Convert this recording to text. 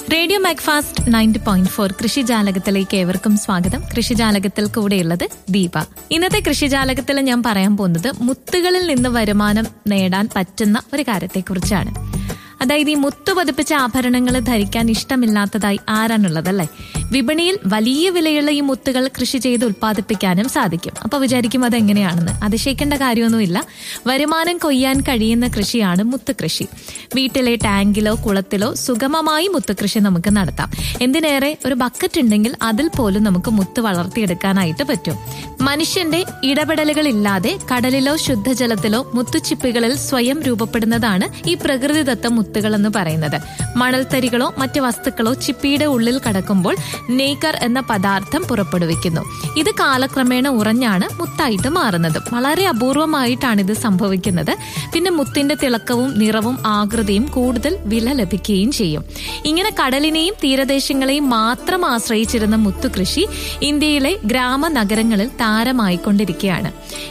radio Macfast ninety point four കൃഷിജാലകത്തിലേക്ക് ഏവർക്കും സ്വാഗതം കൃഷിജാലകത്തിൽ കൂടെയുള്ളത് ദീപ ഇന്നത്തെ കൃഷിജാലകത്തിൽ ഞാൻ പറയാൻ പോകുന്നത് മുത്തുകളിൽ നിന്ന് വരുമാനം നേടാൻ പറ്റുന്ന ഒരു കാര്യത്തെക്കുറിച്ചാണ് അതായത് ഈ മുത്തു പതിപ്പിച്ച ആഭരണങ്ങൾ ധരിക്കാൻ ഇഷ്ടമില്ലാത്തതായി ആരാണുള്ളതല്ലേ വിപണിയിൽ വലിയ വിലയുള്ള ഈ മുത്തുകൾ കൃഷി ചെയ്ത് ഉൽപ്പാദിപ്പിക്കാനും സാധിക്കും അപ്പൊ വിചാരിക്കും അത് എങ്ങനെയാണെന്ന് അതിശയിക്കേണ്ട കാര്യമൊന്നുമില്ല വരുമാനം കൊയ്യാൻ കഴിയുന്ന കൃഷിയാണ് മുത്തുകൃഷി വീട്ടിലെ ടാങ്കിലോ കുളത്തിലോ സുഗമമായി മുത്തുകൃഷി നമുക്ക് നടത്താം എന്തിനേറെ ഒരു ബക്കറ്റ് ഉണ്ടെങ്കിൽ അതിൽ പോലും നമുക്ക് മുത്ത് വളർത്തിയെടുക്കാനായിട്ട് പറ്റും മനുഷ്യന്റെ ഇടപെടലുകളില്ലാതെ കടലിലോ ശുദ്ധജലത്തിലോ മുത്തുച്ചിപ്പികളിൽ സ്വയം രൂപപ്പെടുന്നതാണ് ഈ പ്രകൃതിദത്ത മുത്തുകൾ എന്ന് പറയുന്നത് മണൽത്തരികളോ മറ്റ് വസ്തുക്കളോ ചിപ്പിയുടെ ഉള്ളിൽ കടക്കുമ്പോൾ നെയ്ക്കർ എന്ന പദാർത്ഥം പുറപ്പെടുവിക്കുന്നു ഇത് കാലക്രമേണ ഉറഞ്ഞാണ് മുത്തായിട്ട് മാറുന്നത് വളരെ അപൂർവമായിട്ടാണ് ഇത് സംഭവിക്കുന്നത് പിന്നെ മുത്തിന്റെ തിളക്കവും നിറവും ആകൃതിയും കൂടുതൽ വില ലഭിക്കുകയും ചെയ്യും ഇങ്ങനെ കടലിനെയും തീരദേശങ്ങളെയും മാത്രം ആശ്രയിച്ചിരുന്ന മുത്തുകൃഷി ഇന്ത്യയിലെ ഗ്രാമ നഗരങ്ങളിൽ താരമായിക്കൊണ്ടിരിക്കുകയാണ്